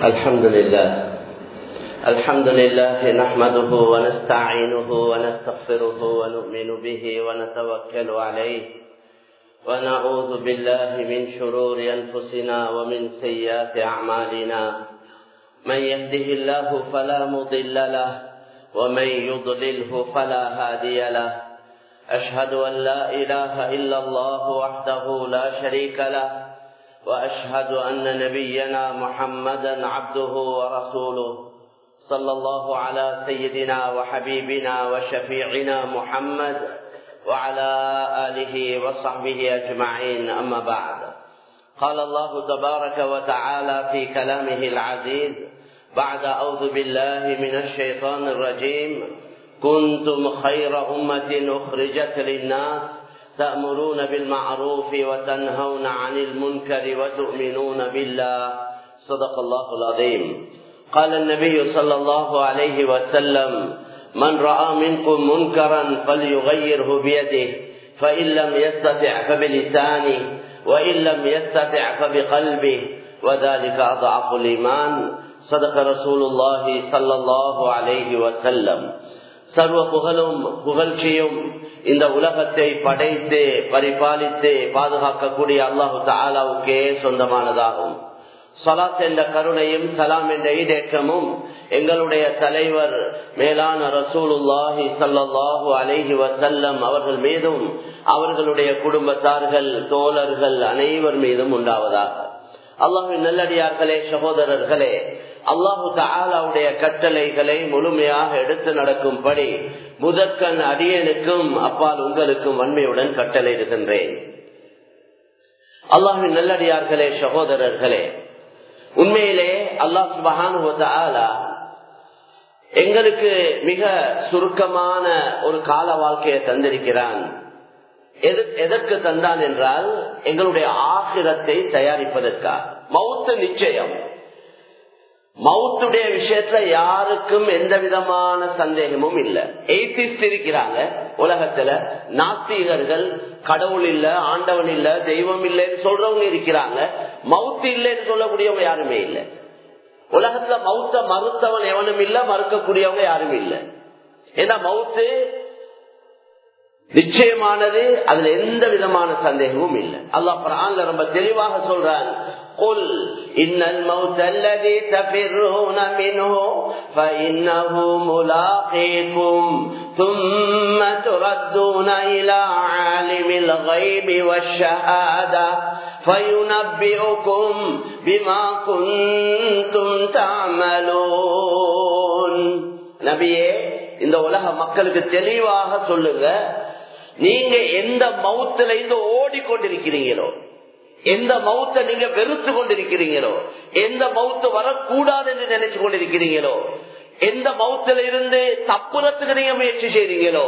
الحمد لله الحمد لله نحمده ونستعينه ونستغفره ونؤمن به ونتوكل عليه ونعوذ بالله من شرور أنفسنا ومن سيئات أعمالنا من يهده الله فلا مضل له ومن يضلله فلا هادي له أشهد أن لا إله إلا الله وحده لا شريك له وأشهد أن نبينا محمدا عبده ورسوله صلى الله على سيدنا وحبيبنا وشفيعنا محمد وعلى آله وصحبه أجمعين أما بعد قال الله تبارك وتعالى في كلامه العزيز بعد أعوذ بالله من الشيطان الرجيم كنتم خير أمة أخرجت للناس تأمرون بالمعروف وتنهون عن المنكر وتؤمنون بالله صدق الله العظيم قال النبي صلى الله عليه وسلم من رأى منكم منكرا فليغيره بيده فإن لم يستطع فبلسانه وإن لم يستطع فبقلبه وذلك أضعف الإيمان صدق رسول الله صلى الله عليه وسلم சர்வ புகழும் புகழ்ச்சியும் இந்த உலகத்தை படைத்து பரிபாலித்து பாதுகாக்கக்கூடிய அல்லாஹு தாலாவுக்கே சொந்தமானதாகும் சலாத் என்ற கருணையும் சலாம் என்ற ஈடேற்றமும் எங்களுடைய தலைவர் மேலான ரசூலுல்லாஹி சல்லாஹூ அலஹி வசல்லம் அவர்கள் மீதும் அவர்களுடைய குடும்பத்தார்கள் தோழர்கள் அனைவர் மீதும் உண்டாவதாக அல்லாஹின் நல்லடியார்களே சகோதரர்களே அல்லாஹு தாலாவுடைய கட்டளைகளை முழுமையாக எடுத்து நடக்கும்படி முதற்கண் அடியனுக்கும் அப்பால் உங்களுக்கும் வன்மையுடன் கட்டளையிடுகின்றேன் அல்லாஹின் நல்லடியார்களே சகோதரர்களே உண்மையிலே அல்லாஹ் சுபகானுவதாலா எங்களுக்கு மிக சுருக்கமான ஒரு கால வாழ்க்கையை தந்திருக்கிறான் எதற்கு தந்தான் என்றால் எங்களுடைய ஆகிரத்தை தயாரிப்பதற்காக மௌத்து நிச்சயம் மவுத்துடைய விஷயத்துல யாருக்கும் எந்த விதமான சந்தேகமும் இல்ல எய்திஸ்ட் இருக்கிறாங்க உலகத்துல நாஸ்திகர்கள் கடவுள் இல்ல ஆண்டவன் இல்ல தெய்வம் இல்லைன்னு சொல்றவங்க இருக்கிறாங்க மவுத்து இல்லைன்னு சொல்லக்கூடியவங்க யாருமே இல்லை உலகத்துல மவுத்த மறுத்தவன் எவனும் இல்ல மறுக்கக்கூடியவங்க யாரும் இல்ல ஏன்னா மவுத்து நிச்சயமானது அதுல எந்த விதமான சந்தேகமும் இல்லை அல்லாஹ் குரான்ல ரொம்ப தெளிவாக சொல்றான் قل إن الموت الذي تفرون منه فإنه ملاقيكم ثم تردون إلى عالم الغيب والشهادة فينبئكم بما كنتم تعملون நபியே இந்த உலக மக்களுக்கு தெளிவாக சொல்லுங்க நீங்க எந்த மவுத்துல இருந்து ஓடிக்கொண்டிருக்கிறீங்களோ எந்த மவுத்த நீங்க வெறுத்து கொண்டிருக்கிறீங்களோ எந்த மவுத்து வரக்கூடாது என்று நினைச்சு கொண்டிருக்கிறீங்களோ எந்த மவுத்துல இருந்து தப்புறத்துக்கு நீங்க முயற்சி செய்றீங்களோ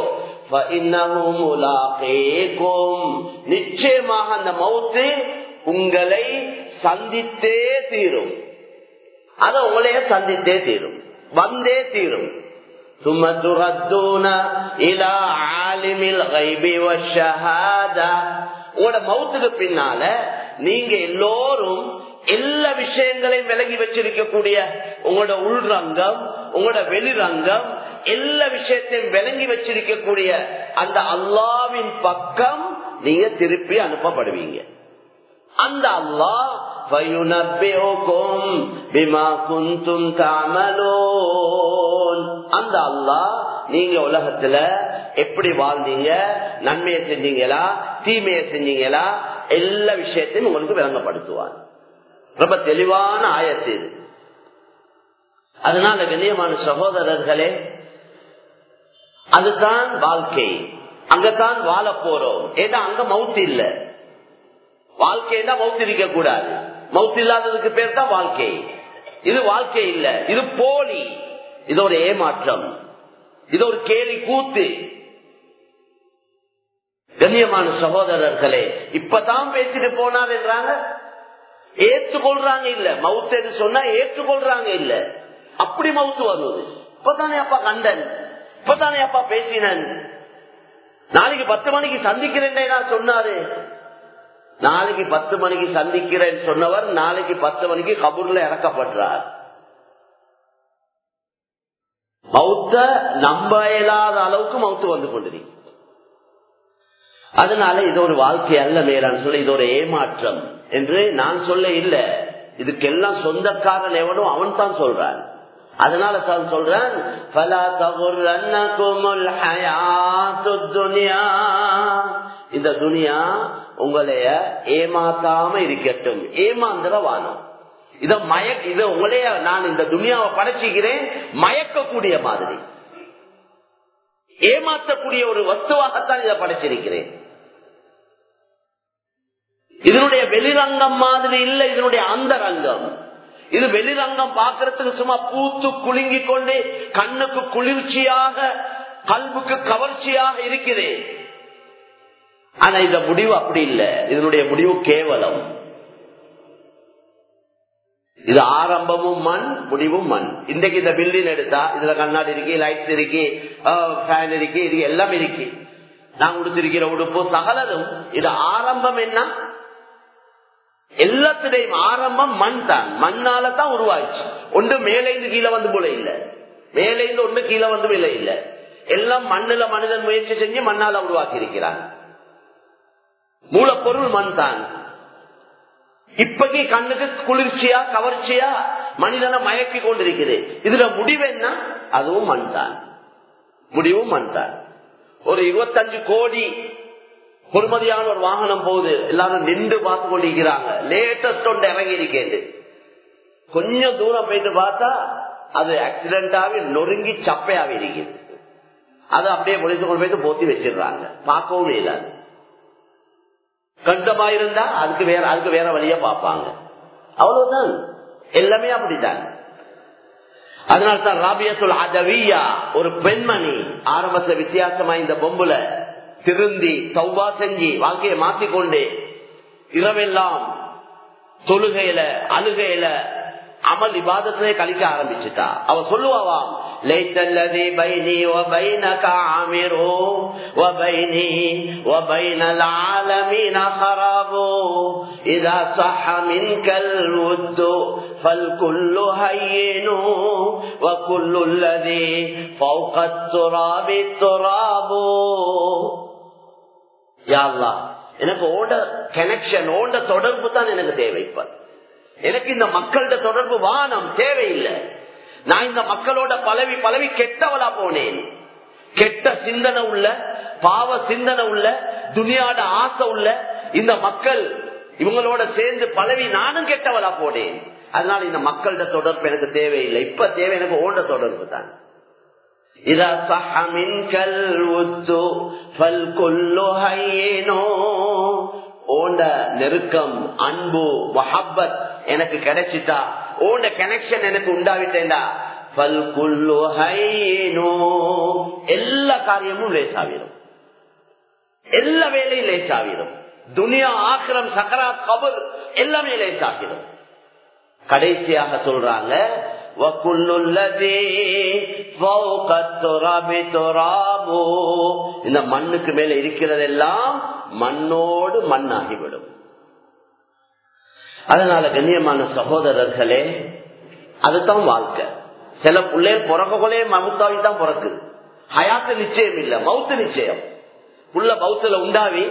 நிச்சயமாக அந்த மவுத்து உங்களை சந்தித்தே தீரும் அத உங்களைய சந்தித்தே தீரும் வந்தே தீரும் ثم تردون الى عالم الغيب والشهاده உங்களோட மவுத்துக்கு பின்னால நீங்க எல்லோரும் எல்லா விஷயங்களையும் விலகி வச்சிருக்கக்கூடிய உங்களோட உள்ரங்கம் உங்களோட வெளிரங்கம் எல்லா விஷயத்தையும் விளங்கி வச்சிருக்கக்கூடிய அந்த அல்லாவின் பக்கம் நீங்க திருப்பி அனுப்பப்படுவீங்க அந்த அல்லாஹ் அந்த அல்லாஹ் நீங்க உலகத்துல எப்படி வாழ்ந்தீங்க நன்மையை செஞ்சீங்களா தீமையை செஞ்சீங்களா எல்லா விஷயத்தையும் உங்களுக்கு விளங்கப்படுத்துவார் ரொம்ப தெளிவான ஆயத்து இது அதனால கண்ணியமான சகோதரர்களே அதுதான் வாழ்க்கை அங்கதான் வாழ போறோம் ஏன்னா அங்க மவுத்து இல்ல வாழ்க்கைன்னா மவுத்து இருக்க கூடாது மவுத்து இல்லாததுக்கு பேர் தான் வாழ்க்கை இது வாழ்க்கை இல்ல இது போலி இது ஒரு ஏமாற்றம் இது ஒரு கேலி கூத்து கண்ணியமான சகோதரர்களே இப்பதான் பேசிட்டு போனார் என்றாங்க ஏற்றுக்கொள்றாங்க இல்ல மவுத்து சொன்னா ஏற்றுக்கொள்றாங்க இல்ல அப்படி மவுத்து வருவது இப்பதானே அப்பா கண்டன் இப்பதானே அப்பா பேசினன் நாளைக்கு பத்து மணிக்கு சந்திக்கிறேன் சொன்னாரு நாளைக்கு பத்து மணிக்கு சந்திக்கிறேன்னு சொன்னவர் நாளைக்கு பத்து மணிக்கு கபூர்ல இறக்கப்படுறார் மௌத்த நம்ப இயலாத அளவுக்கு மௌத்து வந்து கொண்டிருக்கு அதனால இது ஒரு வாழ்க்கை அல்ல மேலான்னு சொல்ல இது ஒரு ஏமாற்றம் என்று நான் சொல்ல இல்லை இதுக்கெல்லாம் சொந்தக்காரன் எவனும் அவன் தான் சொல்றான் அதனால தான் சொல்றேன் இந்த துனியா உங்களைய ஏமாத்தாம இருக்கட்டும் ஏமாந்திர வானம் இத மய இத உங்களைய நான் இந்த துனியாவை படைச்சிக்கிறேன் மயக்கக்கூடிய மாதிரி ஏமாற்றக்கூடிய ஒரு வஸ்துவாகத்தான் இதை படைச்சிருக்கிறேன் இதனுடைய வெளிரங்கம் மாதிரி இல்ல இதனுடைய அந்த ரங்கம் இது வெளிரங்கம் பார்க்கறதுக்கு சும்மா பூத்து குலுங்கி கொண்டு கண்ணுக்கு குளிர்ச்சியாக கல்வுக்கு கவர்ச்சியாக இருக்கிறேன் ஆனா இந்த முடிவு அப்படி இல்லை இதனுடைய முடிவு கேவலம் இது ஆரம்பமும் மண் முடிவும் மண் இன்றைக்கு இந்த பில்டிங் எடுத்தா இதுல கண்ணாடி இருக்கு லைட்ஸ் இருக்கு ஃபேன் இருக்கு இது எல்லாம் இருக்கு நான் உடுத்திருக்கிற உடுப்பு சகலதும் இது ஆரம்பம் என்ன எல்லாத்திலையும் ஆரம்பம் மண் தான் மண்ணால தான் உருவாச்சு ஒன்று மேலேந்து கீழே வந்து போல இல்ல மேலேந்து ஒன்று கீழே வந்து விலை இல்ல எல்லாம் மண்ணுல மனிதன் முயற்சி செஞ்சு மண்ணால உருவாக்கி இருக்கிறான் மூலப்பொருள் மண் தான் இப்பகி கண்ணுக்கு குளிர்ச்சியா கவர்ச்சியா மனிதனை மயக்கி கொண்டிருக்குது இதுல முடிவு என்ன அதுவும் மண் தான் முடிவும் மண் தான் ஒரு இருபத்தஞ்சு கோடி பொறுமதியான ஒரு வாகனம் போகுது எல்லாரும் நின்று பார்த்து கொண்டிருக்கிறாங்க லேட்டஸ்ட் ஒன்று இறங்கி இருக்கேன் கொஞ்சம் தூரம் போயிட்டு பார்த்தா அது ஆக்சிடென்டாவே நொறுங்கி சப்பையாவே இருக்குது அதை அப்படியே முடிச்சு கொண்டு போயிட்டு போத்தி வச்சிடுறாங்க பார்க்கவும் இல்லாது கண்டமா இருந்தா அதுக்கு வேற அதுக்கு வேற வழியா பார்ப்பாங்க அவ்வளவுதான் எல்லாமே அப்படித்தான் அதனால்தான் ராபியத்துல் அதவியா ஒரு பெண்மணி ஆரம்பத்துல வித்தியாசமா இந்த பொம்புல திருந்தி சௌபா செஞ்சு வாழ்க்கையை மாத்திக்கொண்டு இரவெல்லாம் தொழுகையில அழுகையில அமல் இபாதத்திலே கழிக்க ஆரம்பிச்சுட்டா அவ சொல்லுவாவாம் லைத்தல்லதி பைனி وبينك عامر وبيني وبين العالمين خراب إذا صح منك الود فالكل هين وكل الذي فوق التراب التراب يا الله எனக்கு ஓட கனெக்ஷன் ஓண்ட தொடர்பு தான் எனக்கு தேவைப்பா எனக்கு இந்த மக்கள்கிட்ட தொடர்பு வானம் தேவையில்லை நான் இந்த மக்களோட பலவி பலவி கெட்டவளா போனேன் கெட்ட சிந்தனை உள்ள பாவ சிந்தனை உள்ள துனியாட ஆசை உள்ள இந்த மக்கள் இவங்களோட சேர்ந்து பலவி நானும் கெட்டவளா போனேன் அதனால இந்த மக்கள்கிட்ட தொடர்பு எனக்கு தேவையில்லை இப்ப தேவை எனக்கு ஓண்ட தொடர்பு தான் இதா சஹமின் கல் உத்து ஃபல் கொல்லோ ஹையேனோ ஓண்ட நெருக்கம் அன்பு மொஹப்பத் எனக்கு கிடைச்சிட்டா ஓண்ட கனெக்ஷன் எனக்கு உண்டாவிட்டேன்டா எல்லா காரியமும் லேசாவிடும் எல்லா வேலையும் லேசாவிடும் துனியா ஆக்கிரம் சக்கராத் கபர் எல்லாமே லேசாகிடும் கடைசியாக சொல்றாங்க இந்த மண்ணுக்கு மேல இருக்கிறதெல்லாம் மண்ணோடு மண்ணாகிவிடும் அதனால கண்ணியமான சகோதரர்களே அதுதான் வாழ்க்கை சில பிள்ளைகள் பிறக்கக்குள்ளே மவுத்தாவி தான் பிறக்குது ஹயாத்து நிச்சயம் இல்ல மவுத்து நிச்சயம் புள்ள மவுத்துல உண்டாவி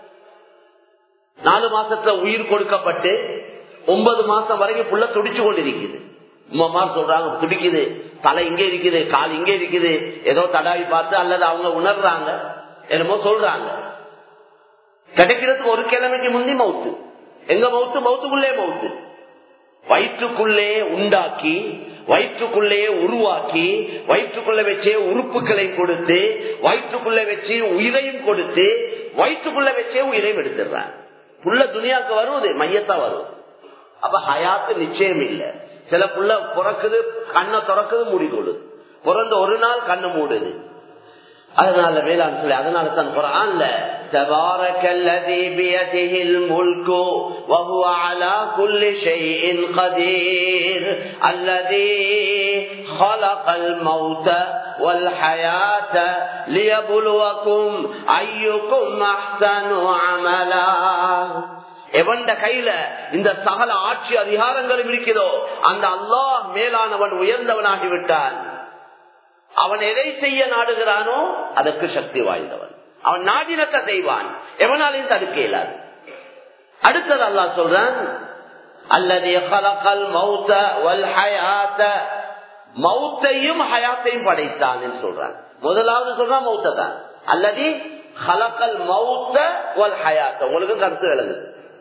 நாலு மாசத்துல உயிர் கொடுக்கப்பட்டு ஒன்பது மாசம் வரைக்கும் புள்ள துடிச்சு கொண்டிருக்குது உமா சொல்றாங்க துடிக்குது தலை இங்கே இருக்குது கால் இங்கே இருக்குது ஏதோ தடாவி பார்த்து அல்லது அவங்க உணர்றாங்க என்னமோ சொல்றாங்க கிடைக்கிறதுக்கு ஒரு கிழமைக்கு முந்தி மவுத்து எங்க மவுத்து மவுத்துக்குள்ளே மவுத்து வயிற்றுக்குள்ளே உண்டாக்கி வயிற்றுக்குள்ளே உருவாக்கி வயிற்றுக்குள்ள வச்சே உறுப்புகளை கொடுத்து வயிற்றுக்குள்ள வச்சு உயிரையும் கொடுத்து வயிற்றுக்குள்ள வச்சே உயிரையும் எடுத்துடுறான் புள்ள துணியாக்கு வருவது மையத்தா வருவது அப்ப ஹயாத்து நிச்சயம் இல்லை சில புள்ள பிறக்குது கண்ணை திறக்குது மூடிக்கொள்ளுது பிறந்த ஒரு நாள் கண்ணு மூடுது அதனால வேளாண் சொல்லி அதனால தான் குரான்ல تبارك الذي بيده الملك وهو على كل شيء قدير الذي خلق الموت والحياة ليبلوكم أيكم أحسن عملا எவண்ட கையில இந்த சகல ஆட்சி அதிகாரங்களும் இருக்கிறதோ அந்த அல்லாஹ் மேலானவன் உயர்ந்தவனாகிவிட்டான் அவன் எதை செய்ய நாடுகிறானோ அதற்கு சக்தி வாய்ந்தவன் அவன் நாடினத்தை செய்வான் எவனாலையும் தடுக்க இயலாது அடுத்தது அல்லா சொல்றான் அல்லது மௌத்த வல் ஹயாத்த மௌத்தையும் ஹயாத்தையும் படைத்தான் என்று சொல்றான் முதலாவது சொல்றான் மௌத்த தான் அல்லது ஹலக்கல் மௌத்த வல் ஹயாத்த உங்களுக்கு கருத்து விளங்குது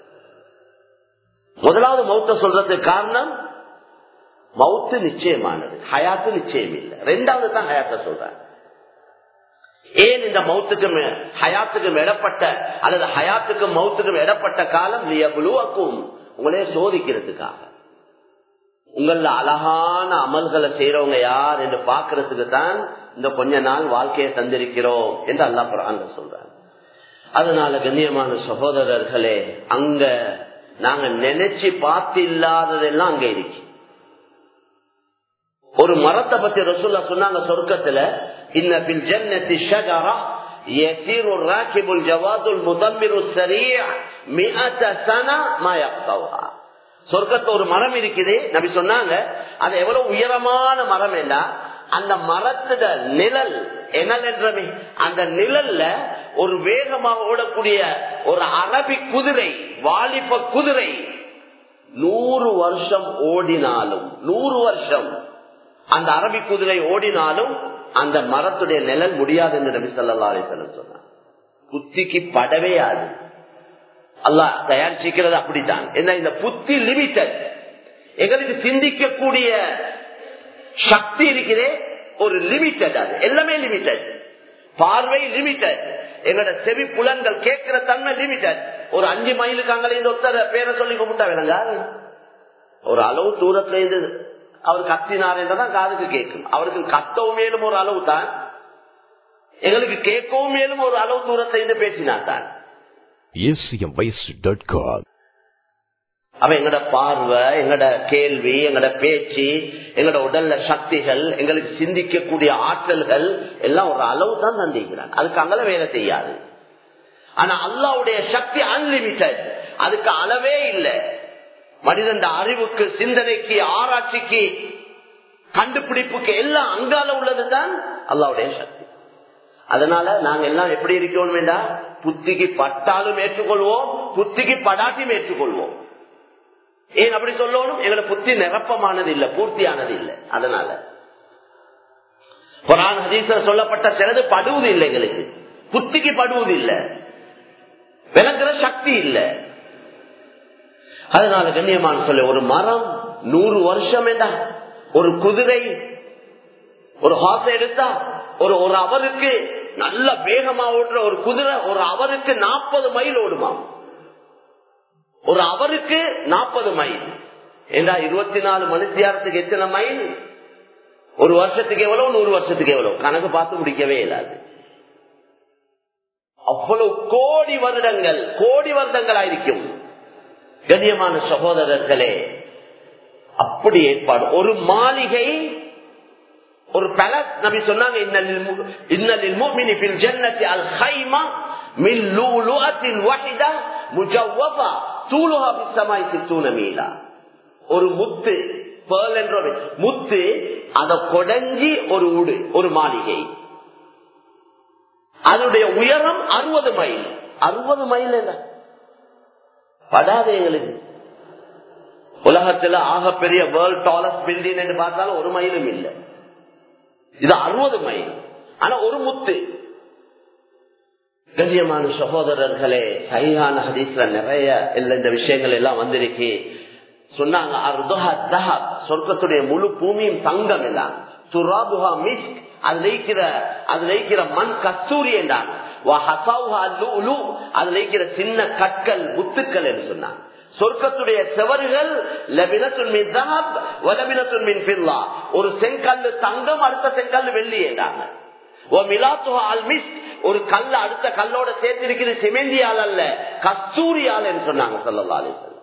முதலாவது மௌத்த சொல்றதுக்கு காரணம் மவுத்து நிச்சயமானது ஹயாத்து நிச்சயம் இல்லை ரெண்டாவது தான் ஹயாத்த சொல்றாங்க ஏன் இந்த மௌத்துக்கும் ஹயாத்துக்கும் இடப்பட்ட அல்லது ஹயாத்துக்கும் மௌத்துக்கும் இடப்பட்ட காலம் லியபுலுவக்கும் உங்களே சோதிக்கிறதுக்காக உங்கள அழகான அமல்களை செய்யறவங்க யார் என்று பாக்குறதுக்கு தான் இந்த கொஞ்ச நாள் வாழ்க்கையை தந்திருக்கிறோம் என்று அல்லா அங்க சொல்றாங்க அதனால கண்ணியமான சகோதரர்களே அங்க நாங்க நினைச்சு பார்த்து இல்லாததெல்லாம் அங்க இருக்கு ஒரு மரத்தை பத்தி ரசூல்லா சொன்னாங்க சொர்க்கத்துல இன்ன பில் ஜன்னதி ஷஜரா يسير الراكب الجواد المدمر السريع مئة سنة ما يقطعها சொர்க்கத்துல ஒரு மரம் இருக்குது நபி சொன்னாங்க அது எவ்வளவு உயரமான மரம் என்ன அந்த மரத்துல நிழல் எனல் என்றமே அந்த நிழல்ல ஒரு வேகமாக ஓடக்கூடிய ஒரு அரபி குதிரை வாலிப குதிரை நூறு வருஷம் ஓடினாலும் நூறு வருஷம் அந்த அரபி குதிரை ஓடினாலும் அந்த மரத்துடைய நிழல் முடியாது என்று நபி சொல்லா அலிசல்லம் சொன்னார் புத்திக்கு படவே ஆது அல்லா தயாரிச்சிக்கிறது அப்படித்தான் என்ன இந்த புத்தி லிமிட்டட் எங்களுக்கு சிந்திக்கக்கூடிய சக்தி இருக்கிறே ஒரு லிமிட்டட் அது எல்லாமே லிமிட்டட் பார்வை லிமிட்டட் எங்களோட செவி புலன்கள் கேட்கிற தன்மை லிமிட்டட் ஒரு அஞ்சு மைலுக்கு அங்கே இந்த ஒருத்தர பேரை சொல்லி கும்பிட்டா விளங்க ஒரு அளவு தூரத்துல இருந்து அவர் கத்தினார் என்றதான் காதுக்கு கேட்கும் அவருக்கு கத்தவும் மேலும் ஒரு அளவு தான் எங்களுக்கு கேட்கவும் மேலும் ஒரு அளவு தூரத்தை இருந்து பேசினார் தான் அவ எங்கட பார்வை எங்கட கேள்வி எங்கட பேச்சு எங்கட உடல்ல சக்திகள் எங்களுக்கு சிந்திக்கக்கூடிய ஆற்றல்கள் எல்லாம் ஒரு அளவு தான் தந்திக்கிறான் அதுக்கு அங்கல வேலை செய்யாது ஆனா அல்லாவுடைய சக்தி அன்லிமிட்டட் அதுக்கு அளவே இல்லை மனிதன் அறிவுக்கு சிந்தனைக்கு ஆராய்ச்சிக்கு கண்டுபிடிப்புக்கு எல்லாம் அங்கால உள்ளதுதான் அல்லாவுடைய சக்தி அதனால நாங்க எல்லாம் எப்படி இருக்கணும் வேண்டா புத்திக்கு பட்டாலும் ஏற்றுக்கொள்வோம் புத்திக்கு படாட்டியும் ஏற்றுக்கொள்வோம் ஏன் அப்படி சொல்லணும் எங்களை புத்தி நிரப்பமானது இல்ல பூர்த்தியானது இல்லை அதனால புராண ஹதீச சொல்லப்பட்ட சிலது படுவது இல்லை எங்களுக்கு புத்திக்கு படுவது இல்லை விளங்குற சக்தி இல்லை அதனால கண்ணியமான சொல்ல ஒரு மரம் நூறு வருஷம் என்ன ஒரு குதிரை ஒரு ஹாச எடுத்தா ஒரு ஒரு அவருக்கு நல்ல வேகமா ஓடுற ஒரு குதிரை ஒரு அவருக்கு நாற்பது மைல் ஓடுமா ஒரு அவருக்கு நாற்பது மைல் ஏண்டா இருபத்தி நாலு மணித்தியாரத்துக்கு எத்தனை மைல் ஒரு வருஷத்துக்கு எவ்வளவு நூறு வருஷத்துக்கு எவ்வளவு கணக்கு பார்த்து முடிக்கவே இல்லாது அவ்வளவு கோடி வருடங்கள் கோடி வருடங்கள் ஆയിരിக்கும் கண்ணியமான சகோதரர்களே அப்படி ஏற்பாடு ஒரு மாளிகை ஒரு பேலஸ் நபி சொன்னாங்க இன்னலில் முஃமினி ஃபில் ஜன்னத்தி அல் ஹைமா மின் லூலுஅத்தின் வஹிதா முஜவ்வஃபா தூலுஹா ஃபிஸ் ஸமாய் 60 மீலா ஒரு முத்து பேர்ல் என்ற ஒரு முத்து அத கொடைஞ்சி ஒரு ஊடு ஒரு மாளிகை அதனுடைய உயரம் அறுபது மைல் அறுபது மைல் என்ன படாது எங்களுக்கு உலகத்துல ஆகப்பெரிய வேர்ல்ட் டாலஸ்ட் பில்டிங் என்று பார்த்தாலும் ஒரு மைலும் இல்லை இது அறுபது மைல் ஆனா ஒரு முத்து கண்ணியமான சகோதரர்களே சரியான ஹதீஸ்ல நிறைய இந்த விஷயங்கள் எல்லாம் வந்திருக்கு சொன்னாங்க சொர்க்கத்துடைய முழு பூமியும் தங்கம் எல்லாம் துராபுஹா மிஸ்க் அது லைக்கிற அது லைக்கிற மண் கஸ்தூரி என்றாங்க அது லைக்கிற சின்ன கற்கள் முத்துக்கள் என்று சொன்னாங்க சொர்க்கத்துடைய செவறுகள் ஒரு செங்கல்லு தங்கம் அடுத்த செங்கல்லு வெள்ளி என்றாங்க ஒரு கல்ல அடுத்த கல்லோட சேர்த்திருக்கிறது சிமெந்தியால் அல்ல கஸ்தூரியால் என்று சொன்னாங்க சொல்லலா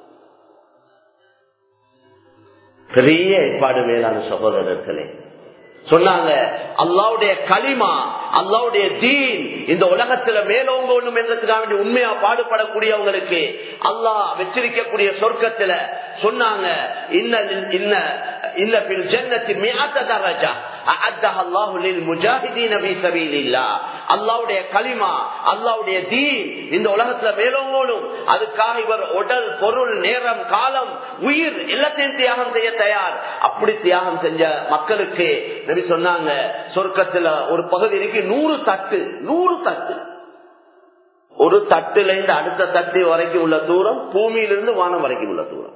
பெரிய ஏற்பாடு மேலான சகோதரர்களே சொன்னாங்க அல்லாவுடைய களிமா அல்லாவுடைய தீன் இந்த உலகத்துல மேலோங்கணும் என்றதுக்காக வேண்டிய உண்மையா பாடுபடக்கூடியவங்களுக்கு அல்லாஹ் வச்சிருக்கக்கூடிய சொர்க்கத்துல சொன்னாங்க அல்லாவுடைய களிமா அல்லாவுடைய தீன் இந்த உலகத்துல மேலோங்கோடும் அதுக்காக இவர் உடல் பொருள் நேரம் காலம் உயிர் எல்லாத்தையும் தியாகம் செய்ய தயார் அப்படி தியாகம் செஞ்ச மக்களுக்கு நபி சொன்னாங்க சொர்க்கத்துல ஒரு பகுதி இருக்கு நூறு தட்டு நூறு தட்டு ஒரு தட்டுல இருந்து அடுத்த தட்டு வரைக்கும் உள்ள தூரம் பூமியிலிருந்து வானம் வரைக்கும் உள்ள தூரம்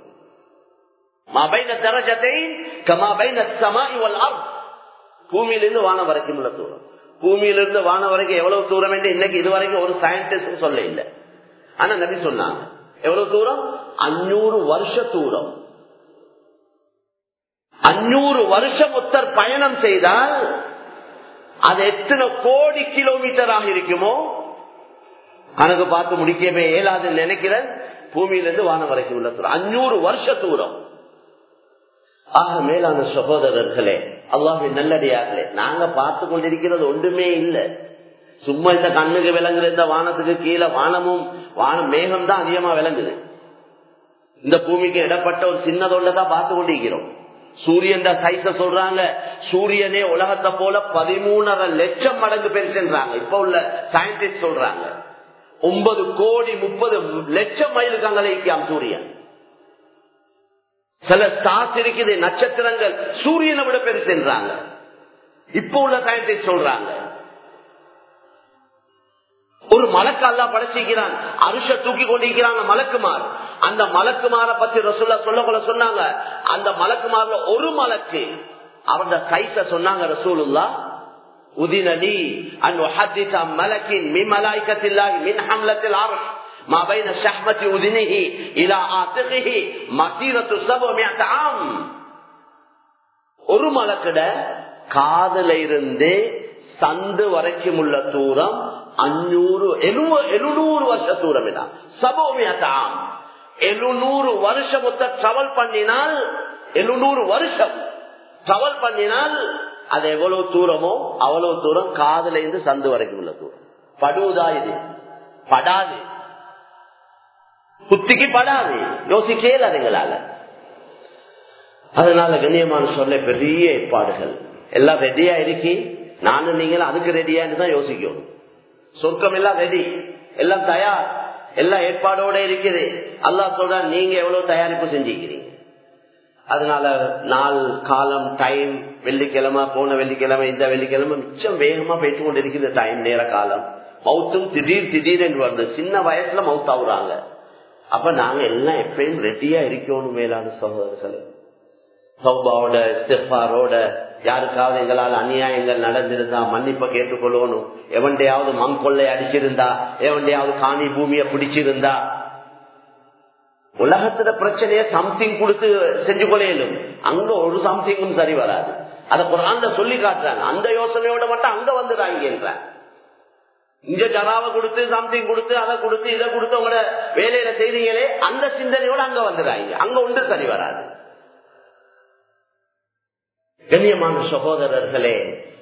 பூமியிலிருந்து வானம் வரைக்கும் உள்ள தூரம் பூமியிலிருந்து வானம் வரைக்கும் எவ்வளவு தூரம் என்று இன்னைக்கு இதுவரைக்கும் ஒரு சயின்டிஸ்ட் சொல்ல இல்லை ஆனா நபி சொன்னாங்க எவ்வளவு தூரம் அஞ்சூறு வருஷ தூரம் அஞ்சூறு வருஷம் ஒருத்தர் பயணம் செய்தால் அது எத்தனை கோடி கிலோமீட்டராக இருக்குமோ கணக்கு பார்த்து முடிக்கவே இயலாதுன்னு நினைக்கிறேன் பூமியிலிருந்து வானம் வரைக்கும் உள்ள தூரம் அஞ்சூறு வருஷ தூரம் ஆக மேலான சகோதரர்களே அல்லாஹின் நல்லடியார்களே நாங்க பார்த்து கொண்டிருக்கிறது ஒன்றுமே இல்லை சும்மா இந்த கண்ணுக்கு விளங்குற இந்த வானத்துக்கு கீழே வானமும் வானம் மேகம் தான் அதிகமா விளங்குது இந்த பூமிக்கு இடப்பட்ட ஒரு சின்னதொண்ட தான் பார்த்து கொண்டிருக்கிறோம் சூரியன் சைஸ சொல்றாங்க சூரியனே உலகத்தை போல பதிமூணரை லட்சம் மடங்கு பெருசுன்றாங்க இப்ப உள்ள சயின்டிஸ்ட் சொல்றாங்க ஒன்பது கோடி முப்பது லட்சம் மைலுக்கு அங்கே இருக்காம் சூரியன் சில ஸ்டார்ஸ் இருக்குது நட்சத்திரங்கள் சூரியனை விட பெருசுன்றாங்க இப்ப உள்ள சயின்டிஸ்ட் சொல்றாங்க ஒரு மலக்கு அல்லா படைச்சிக்கிறான் அரிச தூக்கி கொண்டிருக்கிறாங்க மலக்குமார் அந்த மலக்குமார பத்தி ரசுல்லா சொல்ல கொள்ள சொன்னாங்க அந்த மலக்குமார்ல ஒரு மலக்கு அவன் சைஸ சொன்னாங்க ரசூலுல்லா உதினலி அன் உஹத்திஸ மலக்கின் மின் மலாய்க்கத்தில்லாஹி மின் ஹம்லத்தில் அர்ஷ் ما بين شحمة أذنه إلى آتقه مسيرة سبعمائة عام ஒரு மலக்கிட காதல இருந்து சந்து வரைக்கும் உள்ள தூரம் அஞ்சூறு எழுநூறு வருஷ தூரம் இதான் சபோமியதாம் எழுநூறு வருஷம் மொத்த டிராவல் பண்ணினால் எழுநூறு வருஷம் டிராவல் பண்ணினால் அது எவ்வளவு தூரமோ அவ்வளவு தூரம் காதல இருந்து சந்து வரைக்கும் உள்ள தூரம் படுவதா இது படாது புத்திக்கு படாது யோசிக்கல அதுங்களால அதனால கண்ணியமான சொல்ல பெரிய ஏற்பாடுகள் எல்லாம் ரெடியா இருக்கி நானும் நீங்களும் அதுக்கு ரெடியான்னு தான் யோசிக்கணும் சொர்க்கம் எல்லாம் ரெடி எல்லாம் தயார் எல்லாம் ஏற்பாடோட இருக்குது அல்லா சொல்ற நீங்க எவ்வளவு தயாரிப்பு செஞ்சுக்கிறீங்க அதனால நாள் காலம் டைம் வெள்ளிக்கிழமை போன வெள்ளிக்கிழமை இந்த வெள்ளிக்கிழமை மிச்சம் வேகமா பேசிக் கொண்டு இருக்குது டைம் நேர காலம் மவுத்தும் திடீர் திடீர் என்று வருது சின்ன வயசுல மவுத் ஆகுறாங்க அப்ப நாங்க எல்லாம் எப்பயும் ரெடியா இருக்கணும் மேலான சகோதரர்களே சௌபாவோட ஸ்டெஃபாரோட யாருக்காவது எங்களால் அநியாயங்கள் நடந்திருந்தா மன்னிப்ப கேட்டுக்கொள்ளணும் எவன்டையாவது மண் கொள்ளை அடிச்சிருந்தா எவன்டையாவது காணி பூமியை பிடிச்சிருந்தா உலகத்துல பிரச்சனைய சம்திங் கொடுத்து செஞ்சு கொள்ளையிலும் அங்க ஒரு சம்திங்கும் சரி வராது அத குரான்ல சொல்லி காட்டுறாங்க அந்த யோசனையோட மட்டும் அங்க வந்துடுறாங்க இங்க ஜனாவை கொடுத்து சம்திங் கொடுத்து அதை கொடுத்து இதை கொடுத்து உங்களோட வேலையில செய்றீங்களே அந்த சிந்தனையோட அங்க வந்துடுறாங்க அங்க ஒன்று சரி வராது கண்ணியமான சகோதரர்களே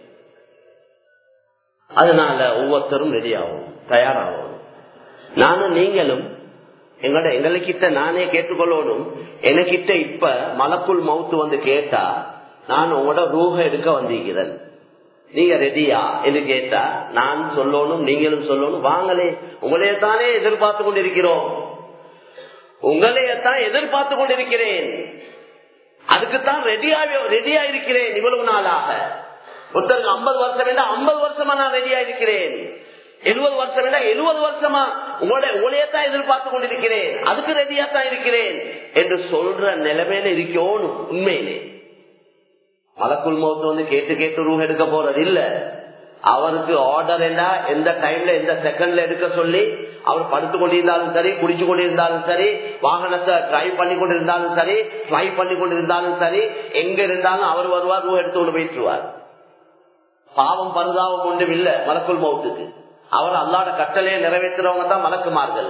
அதனால ஒவ்வொருத்தரும் ரெடி ஆகும் தயாராகும் நானும் நீங்களும் எங்களோட எங்களுக்கிட்ட நானே கேட்டுக்கொள்ளணும் எனக்கிட்ட இப்ப மலக்குள் மவுத்து வந்து கேட்டா நான் உங்களோட ரூஹ எடுக்க வந்திருக்கிறேன் நீங்க ரெடியா என்று கேட்டா நான் சொல்லணும் நீங்களும் சொல்லணும் வாங்களே உங்களையே தானே எதிர்பார்த்து கொண்டிருக்கிறோம் உங்களையத்தான் எதிர்பார்த்து கொண்டிருக்கிறேன் அதுக்குத்தான் ரெடியா ரெடியா இருக்கிறேன் இவ்வளவு நாளாக ஒருத்தருக்கு ஐம்பது வருஷம் வேண்டாம் ஐம்பது வருஷமா நான் ரெடியா இருக்கிறேன் எழுபது வருஷம் வேண்டாம் எழுபது வருஷமா உங்களுடைய உங்களையத்தான் எதிர்பார்த்து கொண்டிருக்கிறேன் அதுக்கு ரெடியா தான் இருக்கிறேன் என்று சொல்ற நிலைமையில இருக்கணும் உண்மையிலே மலக்குள் மௌத்து வந்து கேட்டு கேட்டு ரூம் எடுக்க போறது இல்ல அவருக்கு ஆர்டர் என்ன எந்த டைம்ல எந்த செகண்ட்ல எடுக்க சொல்லி அவர் படுத்து கொண்டிருந்தாலும் சரி குடிச்சு கொண்டிருந்தாலும் சரி வாகனத்தை டிரைவ் பண்ணி கொண்டிருந்தாலும் சரி பிளை பண்ணி கொண்டிருந்தாலும் சரி எங்க இருந்தாலும் அவர் வருவார் ரூ எடுத்து கொண்டு போயிட்டுருவார் பாவம் பரிதாபம் ஒன்றும் இல்ல மலக்குள் மௌத்துக்கு அவர் அல்லாட கட்டளையை நிறைவேற்றுறவங்க தான் மலக்குமார்கள்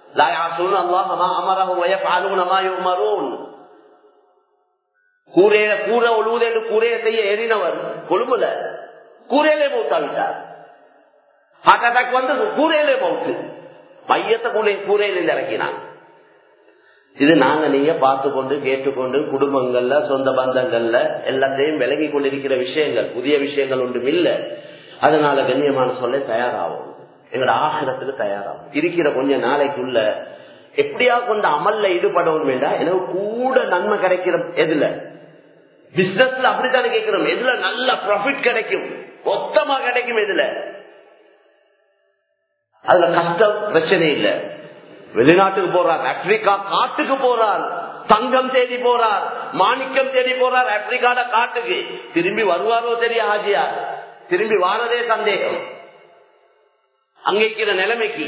கூரையில கூரை ஒழுவுது என்று கூரையை செய்ய எறினவர் கொழும்புல கூரையிலே மௌத்தாவிட்டார் ஹார்ட் அட்டாக் வந்து கூரையிலே மவுத்து மையத்தை கூரை கூரையில இருந்து இறக்கினான் இது நாங்க நீங்க பார்த்து கொண்டு கேட்டுக்கொண்டு குடும்பங்கள்ல சொந்த பந்தங்கள்ல எல்லாத்தையும் விலகி கொண்டிருக்கிற விஷயங்கள் புதிய விஷயங்கள் ஒன்றும் இல்லை அதனால கண்ணியமான சொல்ல தயாராகும் எங்களோட ஆசிரத்துக்கு தயாராகும் இருக்கிற கொஞ்ச நாளைக்குள்ள எப்படியா கொண்ட அமல்ல ஈடுபடவும் வேண்டாம் எனக்கு கூட நன்மை கிடைக்கிற எதுல பிசினஸ்ல அப்படித்தானே கேட்கிறோம் எதுல நல்ல ப்ராஃபிட் கிடைக்கும் மொத்தமா கிடைக்கும் எதுல அதுல கஷ்டம் பிரச்சனை இல்ல வெளிநாட்டுக்கு போறார் ஆப்பிரிக்கா காட்டுக்கு போறார் தங்கம் தேடி போறார் மாணிக்கம் தேடி போறார் ஆப்பிரிக்காட காட்டுக்கு திரும்பி வருவாரோ தெரிய ஆஜியார் திரும்பி வாரதே சந்தேகம் அங்க இருக்கிற நிலைமைக்கு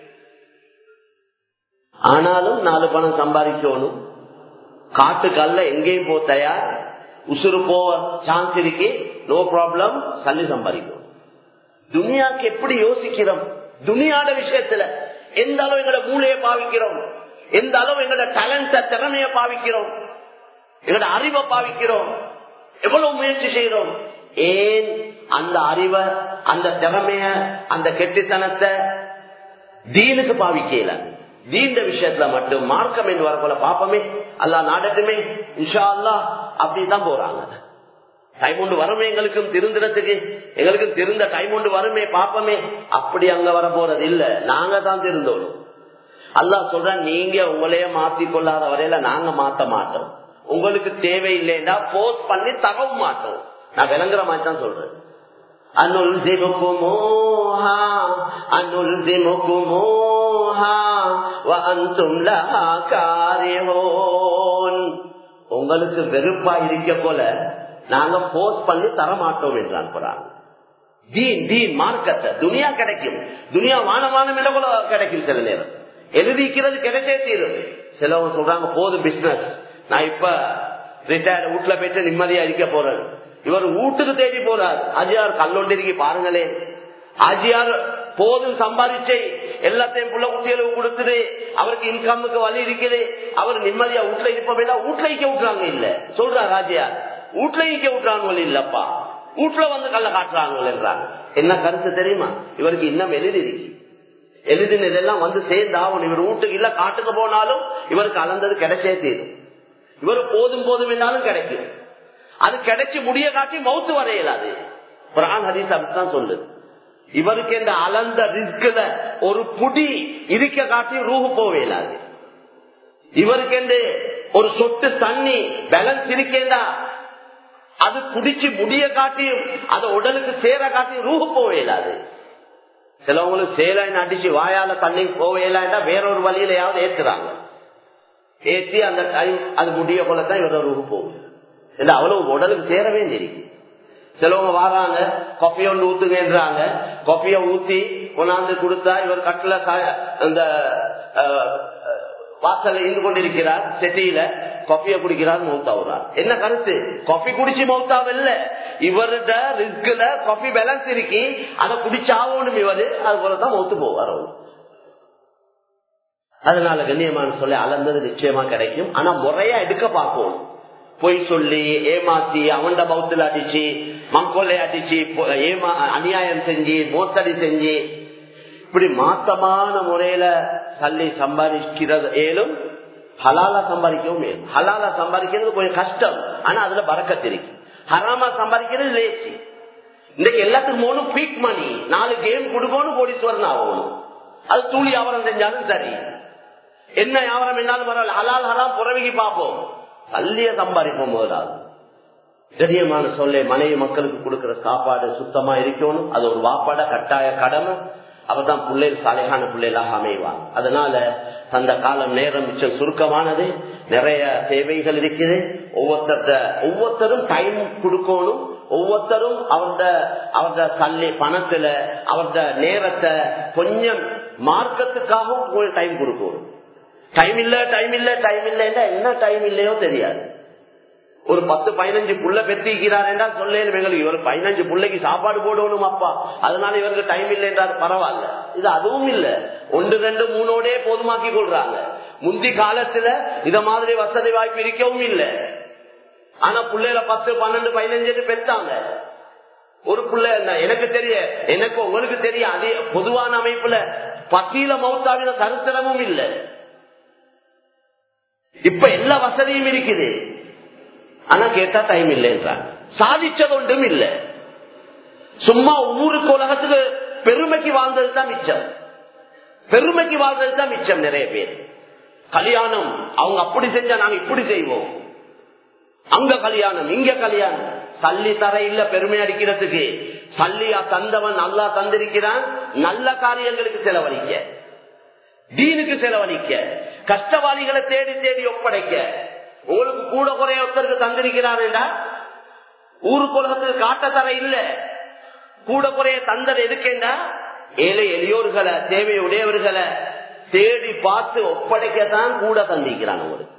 ஆனாலும் நாலு பணம் சம்பாதிக்கணும் காட்டுக்கல்ல எங்கேயும் போ தயார் உசுறு போவ சான்ஸ் இருக்கு நோ ப்ராப்ளம் சல்லி சம்பாதிக்கணும் துனியாக்கு எப்படி யோசிக்கிறோம் துனியாட விஷயத்துல எந்த அளவு எங்களோட மூளையை பாவிக்கிறோம் எந்த அளவு எங்களோட டேலண்ட திறமைய பாவிக்கிறோம் எங்களோட அறிவை பாவிக்கிறோம் எவ்வளவு முயற்சி செய்யறோம் ஏன் அந்த அறிவை அந்த திறமைய அந்த கெட்டித்தனத்தை தீனுக்கு பாவிக்கல தீண்ட விஷயத்துல மட்டும் மார்க்கம் என்று வரப்போல பாப்பமே அல்லா நாடட்டுமே இன்ஷா அல்லா அப்படிதான் போறாங்க டைம் ஒன்று வருமே எங்களுக்கும் திருந்துறதுக்கு எங்களுக்கும் திருந்த டைம் ஒன்று வருமே பாப்பமே அப்படி அங்க வர போறது இல்ல நாங்க தான் திருந்தோம் அல்லா சொல்ற நீங்க உங்களையே மாத்தி கொள்ளாத வரையில நாங்க மாத்த மாட்டோம் உங்களுக்கு தேவையில்லைன்னா போர்ஸ் பண்ணி தரவும் மாட்டோம் நான் விளங்குற மாதிரி தான் சொல்றேன் அனுல்சிமுக்குமோஹா அனுல்சிமுக்குமோஹா வஅன்தும் லஹா காரிஹூன் உங்களுக்கு வெறுப்பா இருக்க போல நாங்க போஸ்ட் பண்ணி தர மாட்டோம் என்றான் போறாங்க தீன் தீன் மார்க்கத்தை துனியா கிடைக்கும் துனியா வானமான கூட கிடைக்கும் சில நேரம் எழுதிக்கிறது கிடைச்சே தீரும் சிலவங்க சொல்றாங்க போதும் பிசினஸ் நான் இப்ப ரிட்டையர்ட் வீட்டுல போயிட்டு நிம்மதியா இருக்க போறேன் இவர் வீட்டுக்கு தேடி போறார் அஜியார் கல்லொண்டிருக்கி பாருங்களே அஜியார் போதும் சம்பாதிச்சை எல்லாத்தையும் புள்ள குட்டிகளுக்கு கொடுத்துது அவருக்கு இன்கமுக்கு வழி இருக்குது அவர் நிம்மதியா வீட்டுல இருப்ப வேண்டாம் வீட்டுல இக்க விட்டுறாங்க இல்ல சொல்றார் ராஜியார் வீட்டுல இக்க விட்டுறாங்க இல்லப்பா வீட்டுல வந்து கல்ல காட்டுறாங்க என்றாங்க என்ன கருத்து தெரியுமா இவருக்கு இன்னும் எழுதி இருக்கு எழுதினதெல்லாம் வந்து சேர்ந்தாகும் இவர் வீட்டுக்கு இல்ல காட்டுக்கு போனாலும் இவருக்கு அளந்தது கிடைச்சே தீரும் இவர் போதும் போதும் என்றாலும் கிடைக்கும் அது கிடைச்சு முடிய காட்டி மௌத்து வரையலாது குரான் ஹதீஸ் அப்படித்தான் சொல்லுது இவருக்கு இந்த அளந்த ரிஸ்குல ஒரு புடி இருக்க காட்டி ரூஹு போவேலாது இவருக்கு என்று ஒரு சொட்டு தண்ணி பேலன்ஸ் இருக்கேண்டா அது குடிச்சு முடிய காட்டியும் அது உடலுக்கு சேர காட்டி ரூஹு போவேலாது சிலவங்களுக்கு சேலைன்னு அடிச்சு வாயால தண்ணி போவேலாண்டா வேறொரு வழியிலையாவது ஏத்துறாங்க ஏத்தி அந்த டைம் அது முடிய போலதான் இவரோட ரூஹு போகும் இல்ல அவ்வளவு உடலுக்கு சேரவே இருக்கு சிலவங்க வராங்க கொப்பைய ஒன்று ஊத்துங்கன்றாங்க கொப்பைய ஊத்தி கொண்டாந்து கொடுத்தா இவர் கட்டில இந்த வாசல இருந்து கொண்டிருக்கிறார் செட்டியில கொப்பைய குடிக்கிறார் மௌத்தாவுறார் என்ன கருத்து கொப்பி குடிச்சு மௌத்தாவில்ல இவருட ரிஸ்குல கொப்பி பேலன்ஸ் இருக்கி அதை குடிச்சாவோணும் இவரு அது போலதான் மௌத்து போவார் அவரு அதனால கண்ணியமான சொல்லி அளந்தது நிச்சயமா கிடைக்கும் ஆனா முறையா எடுக்க பார்க்கணும் பொய் சொல்லி ஏமாத்தி அவண்ட பௌத்துல அடிச்சு மங்கொல்லை அடிச்சு ஏமா அநியாயம் செஞ்சு மோசடி செஞ்சு இப்படி மாத்தமான முறையில சல்லி சம்பாதிக்கிறது ஏலும் ஹலாலா சம்பாதிக்கவும் மேலும் ஹலாலா சம்பாதிக்கிறது கொஞ்சம் கஷ்டம் ஆனா அதுல பறக்கத்து இருக்கு ஹராமா சம்பாதிக்கிறது லேசி இன்னைக்கு எல்லாத்துக்கும் போகணும் பீக் மணி நாலு கேம் கொடுக்கணும் கோடீஸ்வரன் ஆகணும் அது தூளி வியாபாரம் செஞ்சாலும் சரி என்ன வியாபாரம் என்னாலும் பரவாயில்ல ஹலால் ஹராம் புறவிக்கு பார்ப்போம் சல்லிய சம்பாதிப்போம் முதலாவது கண்ணியமான சொல்ல மனைவி மக்களுக்கு கொடுக்கிற சாப்பாடு சுத்தமா இருக்கணும் அது ஒரு வாப்பாட கட்டாய கடமை அப்பதான் பிள்ளைகள் சாலையான பிள்ளைகளாக அமைவாங்க அதனால அந்த காலம் நேரம் மிச்சம் சுருக்கமானது நிறைய தேவைகள் இருக்குது ஒவ்வொருத்தர ஒவ்வொருத்தரும் டைம் கொடுக்கணும் ஒவ்வொருத்தரும் அவரோட அவரோட தள்ளி பணத்துல அவரோட நேரத்தை கொஞ்சம் மார்க்கத்துக்காகவும் டைம் கொடுக்கணும் டைம் இல்ல டைம் இல்ல டைம் இல்லைன்னா என்ன டைம் இல்லையோ தெரியாது ஒரு பத்து பதினஞ்சு புள்ள பெற்றிக்கிறார் என்றால் சொல்லேன் எங்களுக்கு இவர் பதினஞ்சு பிள்ளைக்கு சாப்பாடு போடணும் அப்பா அதனால இவருக்கு டைம் இல்லை என்றால் பரவாயில்ல இது அதுவும் இல்ல ஒன்று ரெண்டு மூணோடே போதுமாக்கி கொள்றாங்க முந்தி காலத்துல இத மாதிரி வசதி வாய்ப்பு இருக்கவும் இல்லை ஆனா பிள்ளைல பத்து பன்னெண்டு பதினஞ்சு பெற்றாங்க ஒரு பிள்ளை எனக்கு தெரிய எனக்கு உங்களுக்கு தெரிய அதே பொதுவான அமைப்புல பத்தியில மௌத்தாவின சரித்திரமும் இல்லை இப்ப எல்லா வசதியும் இருக்குது ஆனா கேட்டா டைம் இல்லைன்றாங்க சாதிச்சது ஒன்றும் இல்ல சும்மா ஊருக்கு உலகத்துக்கு பெருமைக்கு வாழ்ந்தது தான் மிச்சம் பெருமைக்கு வாழ்றது தான் மிச்சம் நிறைய பேர் கல்யாணம் அவங்க அப்படி செஞ்சா நாங்க இப்படி செய்வோம் அங்க கல்யாணம் இங்க கல்யாணம் சல்லி தர இல்ல பெருமை அடிக்கிறதுக்கு சல்லியா தந்தவன் நல்லா தந்திருக்கிறான் நல்ல காரியங்களுக்கு செலவழிக்க தீனுக்கு செலவழிக்க கஷ்டவாளிகளை தேடி தேடி ஒப்படைக்க உங்களுக்கு கூட குறைய ஒருத்தருக்கு தந்திருக்கிறான்டா ஊருக்கு உலகத்துக்கு காட்ட தர இல்ல கூட குறைய தந்தது எதுக்கேண்டா ஏழை எளியோர்களை தேவையுடையவர்களை தேடி பார்த்து ஒப்படைக்கத்தான் கூட தந்திக்கிறான் உங்களுக்கு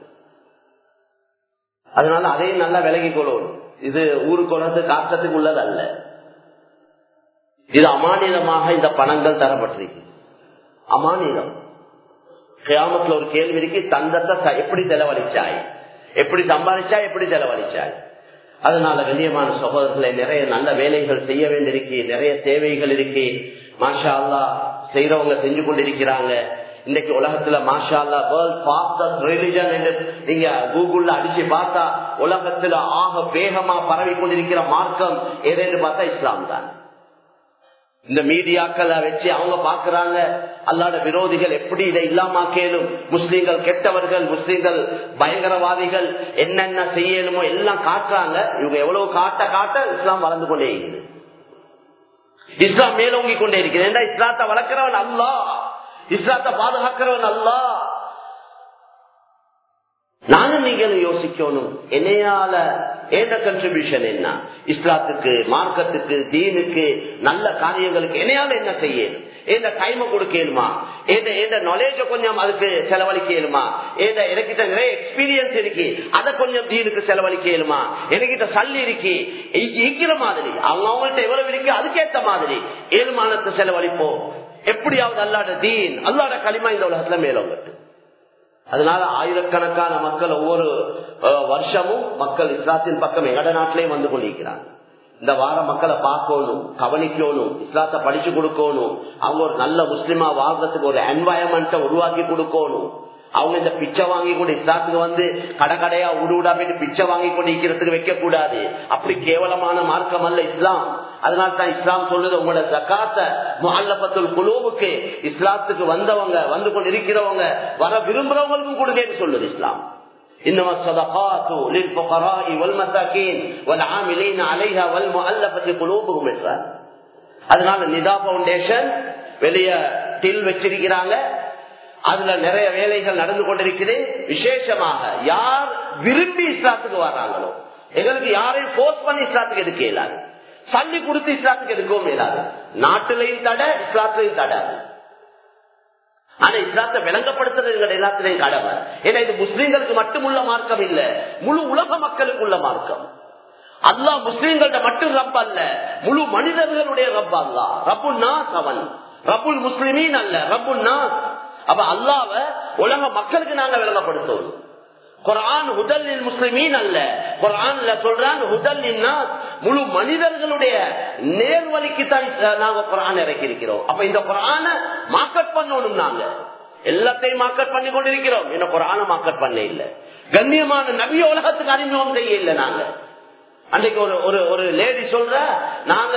அதனால அதையும் நல்லா விலகி கொள்ளணும் இது ஊருக்கு உலகத்துக்கு காட்டத்துக்கு உள்ளது அல்ல இது அமானிதமாக இந்த பணங்கள் தரப்பட்டிருக்கு அமானிதம் கிராமத்துல ஒரு கேள்வி இருக்கு தந்தத்தை எப்படி செலவழிச்சாய் எப்படி சம்பாதிச்சா எப்படி செலவழிச்சாய் அதனால கண்ணியமான சகோதரர்களை நிறைய நல்ல வேலைகள் செய்ய வேண்டியிருக்கு நிறைய தேவைகள் இருக்கு மாஷா அல்லா செய்யறவங்க செஞ்சு கொண்டிருக்கிறாங்க இன்னைக்கு உலகத்துல மாஷா அல்லா வேர்ல்ட் ஃபாஸ்டஸ்ட் ரிலிஜன் என்று நீங்க கூகுள்ல அடிச்சு பார்த்தா உலகத்துல ஆக வேகமா பரவி கொண்டிருக்கிற மார்க்கம் எதுன்னு பார்த்தா இஸ்லாம் தான் இந்த மீடியாக்களை வச்சு அவங்க பாக்குறாங்க அல்லாத விரோதிகள் எப்படி இதை இல்லாம கேளும் முஸ்லீம்கள் கெட்டவர்கள் முஸ்லீம்கள் பயங்கரவாதிகள் என்னென்ன செய்யணுமோ எல்லாம் காட்டுறாங்க இவங்க எவ்வளவு காட்ட காட்ட இஸ்லாம் வளர்ந்து கொண்டே இருக்குது இஸ்லாம் மேலோங்கி கொண்டே இருக்குது ஏன்னா இஸ்லாத்தை வளர்க்கிறவன் அல்லா இஸ்லாத்தை பாதுகாக்கிறவன் அல்லா நானும் நீங்களும் யோசிக்கணும் என்னையால ஏந்த கன்ட்ரிபியூஷன் என்ன இஸ்லாத்துக்கு மார்க்கத்துக்கு தீனுக்கு நல்ல காரியங்களுக்கு என்னையால என்ன செய்யணும் ஏந்த டைம கொடுக்கணுமா ஏந்த நாலேஜ கொஞ்சம் அதுக்கு செலவழிக்கணுமா ஏந்த எனக்கிட்ட நிறைய எக்ஸ்பீரியன்ஸ் இருக்கு அதை கொஞ்சம் தீனுக்கு செலவழிக்கணுமா எனக்கிட்ட சல்லி இருக்கு ஈக்கிற மாதிரி அவங்க அவங்கள்ட்ட எவ்வளவு இருக்கு அதுக்கேற்ற மாதிரி ஏழுமானத்தை செலவழிப்போம் எப்படியாவது அல்லாட தீன் அல்லாட களிமா இந்த உலகத்துல மேலோங்கட்டு அதனால ஆயிரக்கணக்கான மக்கள் ஒவ்வொரு வருஷமும் மக்கள் இஸ்லாத்தின் பக்கம் எங்கட நாட்டிலேயே வந்து கொண்டிருக்கிறாங்க இந்த வார மக்களை பார்க்கணும் கவனிக்கணும் இஸ்லாத்தை படிச்சு கொடுக்கணும் அவங்க ஒரு நல்ல முஸ்லிமா வாழ்றதுக்கு ஒரு என்வாயன்மெண்ட்டை உருவாக்கி கொடுக்கணும் அவங்க இந்த பிச்சை வாங்கி கொண்டு இஸ்லாத்துக்கு வந்து கடை கடையா உடுவிடா போயிட்டு பிச்சை வாங்கி கொண்டு இருக்கிறதுக்கு வைக்க கூடாது அப்படி கேவலமான மார்க்கம் அல்ல இஸ்லாம் அதனால தான் இஸ்லாம் சொல்லுது உங்களோட ஜக்காத்த முல்லப்பத்துல் குழுவுக்கு இஸ்லாத்துக்கு வந்தவங்க வந்து கொண்டு இருக்கிறவங்க வர விரும்புறவங்களுக்கும் கொடுங்கன்னு சொல்லுது இஸ்லாம் إنما الصدقات للفقراء والمساكين والعاملين عليها والمؤلفة قلوبهم என்றார் அதனால நிதா பவுண்டேஷன் வெளிய டில் வச்சிருக்கிறாங்க அதுல நிறைய வேலைகள் நடந்து கொண்டிருக்குது விசேஷமாக யார் விரும்பி இஸ்லாத்துக்கு வர்றாங்களோ எங்களுக்கு யாரையும் போர்ஸ் பண்ணி இஸ்லாத்துக்கு எடுக்க இயலாது சல்லி கொடுத்து இஸ்லாத்துக்கு எடுக்கவும் இயலாது நாட்டிலையும் தடை இஸ்லாத்திலையும் தடை ஆனா இஸ்லாத்தை விளங்கப்படுத்துறது எங்க எல்லாத்திலையும் கடமை ஏன்னா இது முஸ்லீம்களுக்கு மட்டுமுள்ள மார்க்கம் இல்ல முழு உலக மக்களுக்கு உள்ள மார்க்கம் அல்லா முஸ்லீம்கள்ட்ட மட்டும் ரப் அல்ல முழு மனிதர்களுடைய ரப் அல்லா ரபுல் நாஸ் அவன் ரபுல் முஸ்லிமீன் அல்ல ரபுல் நாஸ் அப்ப அல்லாவ உலக மக்களுக்கு நாங்க விளங்கப்படுத்தணும் குரான் ஹுதல்லில் முஸ்லிமீன் அல்ல குரான்ல சொல்றான் ஹுதல்லின் முழு மனிதர்களுடைய நேர்வழிக்கு தான் நாங்க குரான் இறக்கி இருக்கிறோம் அப்ப இந்த குரான மார்க்கெட் பண்ணணும் நாங்க எல்லாத்தையும் மார்க்கெட் பண்ணி கொண்டிருக்கிறோம் இந்த குரான மார்க்கெட் பண்ண இல்ல கண்ணியமான நபிய உலகத்துக்கு அறிமுகம் செய்ய இல்லை நாங்க அன்றைக்கு ஒரு ஒரு ஒரு லேடி சொல்ற நாங்க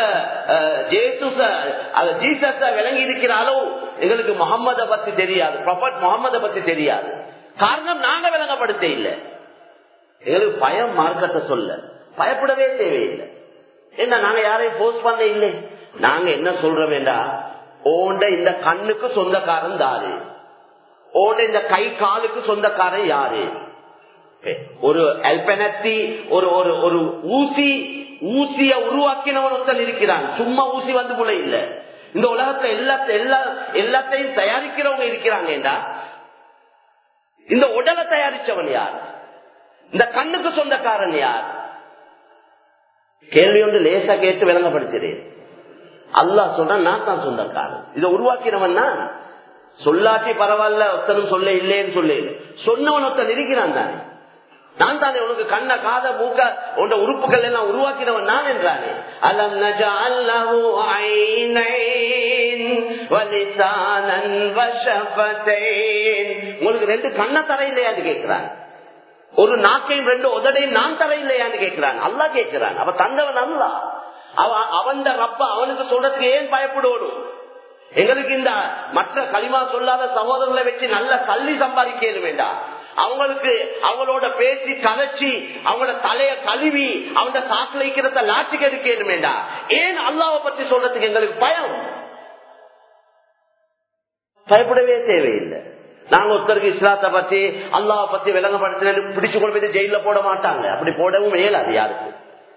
ஜீசஸ விளங்கி இருக்கிற அளவு எங்களுக்கு முகம்மத பத்தி தெரியாது ப்ரொஃபட் முகம்மத பத்தி தெரியாது காரணம் நாங்க விளங்கப்படுத்த இல்ல எங்களுக்கு பயம் மார்க்கத்தை சொல்ல பயப்படவே தேவையில்லை என்ன நாங்க யாரையும் போஸ்ட் பண்ண இல்லை நாங்க என்ன சொல்றோம் வேண்டா ஓண்ட இந்த கண்ணுக்கு சொந்தக்காரன் தாரு ஓண்ட இந்த கை காலுக்கு சொந்தக்காரன் யாரு ஒரு அல்பனத்தி ஒரு ஒரு ஒரு ஊசி ஊசிய உருவாக்கினவன் ஒருத்தன் இருக்கிறான் சும்மா ஊசி வந்து போல இல்ல இந்த உலகத்துல எல்லா எல்லா எல்லாத்தையும் தயாரிக்கிறவங்க இருக்கிறாங்கடா இந்த உடலை தயாரிச்சவன் யார் இந்த கண்ணுக்கு சொந்தக்காரன் யார் கேள்வி ஒன்று லேசா கேட்டு விளங்கப்படுத்துறேன் அல்லா சொல்ற நான் தான் சொந்தக்காரன் இதை உருவாக்கினவன் நான் சொல்லாட்டி பரவாயில்ல ஒருத்தனும் சொல்ல இல்லேன்னு சொல்ல சொன்னவன் ஒருத்தன் இருக்கிறான் தானே நான் தானே உனக்கு கண்ண காத மூக்க உன்ற உறுப்புகள் எல்லாம் உருவாக்கினவன் நான் என்றானே அலம் நஜஅல்லஹு ஐனைன் வலிசானன் வஷஃபதைன் உங்களுக்கு ரெண்டு கண்ண தர இல்லையான்னு கேட்கிறான் ஒரு நாக்கையும் ரெண்டு உதடையும் நான் தர இல்லையான்னு கேட்கிறான் அல்லா கேட்கிறான் அவ தந்தவன் அல்ல அவன் அவன் ரப்ப அவனுக்கு சொல்றதுக்கு ஏன் பயப்படுவணும் எங்களுக்கு இந்த மற்ற களிமா சொல்லாத சகோதரர்களை வச்சு நல்ல தள்ளி சம்பாதிக்க வேண்டாம் அவங்களுக்கு அவங்களோட பேசி கலைச்சி அவங்களோட தலைய கழுவி அவங்க சாக்கில் வைக்கிறத லாட்சிக்கு எடுக்க வேண்டாம் ஏன் அல்லாவை பத்தி சொல்றதுக்கு எங்களுக்கு பயம் பயப்படவே தேவையில்லை நாங்க ஒருத்தருக்கு இஸ்லாத்தை பத்தி அல்லாவை பத்தி விளங்கப்படுத்த பிடிச்சு கொண்டு போய் ஜெயில போட மாட்டாங்க அப்படி போடவும் இயலாது யாருக்கு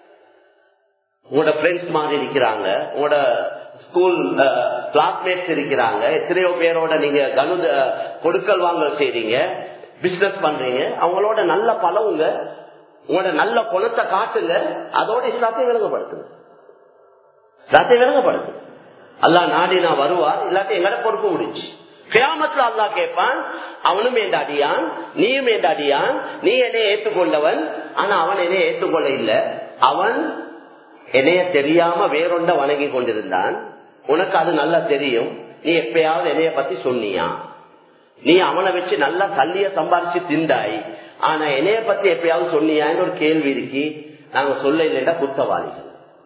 உங்களோட ஃப்ரெண்ட்ஸ் மாதிரி இருக்கிறாங்க உங்களோட ஸ்கூல் கிளாஸ்மேட்ஸ் இருக்கிறாங்க எத்தனையோ பேரோட நீங்க கனு கொடுக்கல் வாங்கல் செய்றீங்க பிசினஸ் பண்றீங்க அவங்களோட நல்ல பழவுங்க உங்களோட நல்ல குணத்தை காட்டுங்க அதோட இஸ்லாத்தையும் விளங்கப்படுத்துங்க இஸ்லாத்தையும் விளங்கப்படுத்துங்க அல்லா நாடி நான் வருவார் இல்லாட்டி எங்கட பொறுப்பு முடிச்சு கிராமத்துல அல்லா கேட்பான் அவனும் என் அடியான் நீயும் என் அடியான் நீ என்னை ஏற்றுக்கொண்டவன் ஆனா அவன் என்னை ஏற்றுக்கொள்ள இல்லை அவன் என்னைய தெரியாம வேறொண்ட வணங்கி கொண்டிருந்தான் உனக்கு அது நல்லா தெரியும் நீ எப்பயாவது என்னைய பத்தி சொன்னியா நீ அவனை வச்சு நல்லா சல்லிய சம்பாரிச்சு திண்டாய் ஆனா என்னைய பத்தி எப்பயாவது சொன்னியான்னு ஒரு கேள்வி இருக்கு நாங்க சொல்ல இல்லைன்னா குத்தவாளிகள்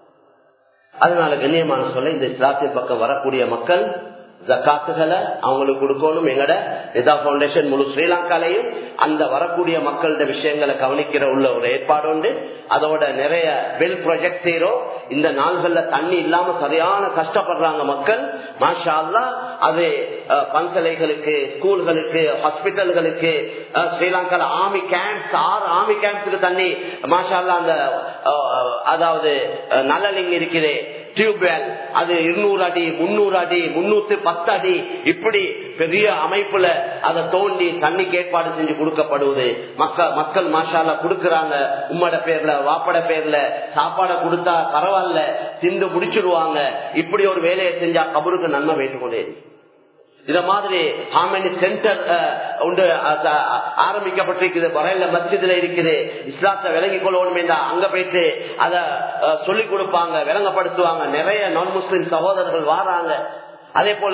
அதனால கண்ணியமான சொல்ல இந்த இஸ்லாத்தின் பக்கம் வரக்கூடிய மக்கள் ஜக்காத்துகளை அவங்களுக்கு கொடுக்கணும் எங்கட நிதா பவுண்டேஷன் முழு ஸ்ரீலங்காலையும் அந்த வரக்கூடிய மக்களோட விஷயங்களை கவனிக்கிற உள்ள ஒரு ஏற்பாடு உண்டு அதோட நிறைய வெல் ப்ரொஜெக்ட் செய்யறோம் இந்த நாள்கள்ல தண்ணி இல்லாம சரியான கஷ்டப்படுறாங்க மக்கள் மாஷா அல்லா அது பன்சலைகளுக்கு ஸ்கூல்களுக்கு ஹாஸ்பிட்டல்களுக்கு ஸ்ரீலங்கால ஆர்மி கேம்ப்ஸ் ஆறு ஆர்மி கேம்ப்ஸுக்கு தண்ணி மாஷா அல்லா அந்த அதாவது நல்லலிங் இருக்குது டியூப்வெல் அது இருநூறு அடி முன்னூறு அடி முன்னூத்தி பத்து அடி இப்படி பெரிய அமைப்புல அதை தோண்டி தண்ணிக்கு ஏற்பாடு செஞ்சு கொடுக்கப்படுவது மக்கள் மக்கள் மாஷால கொடுக்கறாங்க உம்மட பேர்ல வாப்பட பேர்ல சாப்பாடை கொடுத்தா பரவாயில்ல திண்டு முடிச்சிடுவாங்க இப்படி ஒரு வேலையை செஞ்சா கபருக்கு நன்மை வேண்டுகொண்டே இத மாதிரி ஹாமனி சென்டர் உண்டு ஆரம்பிக்கப்பட்டிருக்குது பரையில மஸ்ஜிதுல இருக்குது இஸ்லாத்தை விளங்கி கொள்ளணும் அங்க போயிட்டு அத சொல்லிக் கொடுப்பாங்க விளங்கப்படுத்துவாங்க நிறைய நான் முஸ்லிம் சகோதரர்கள் வாராங்க அதே போல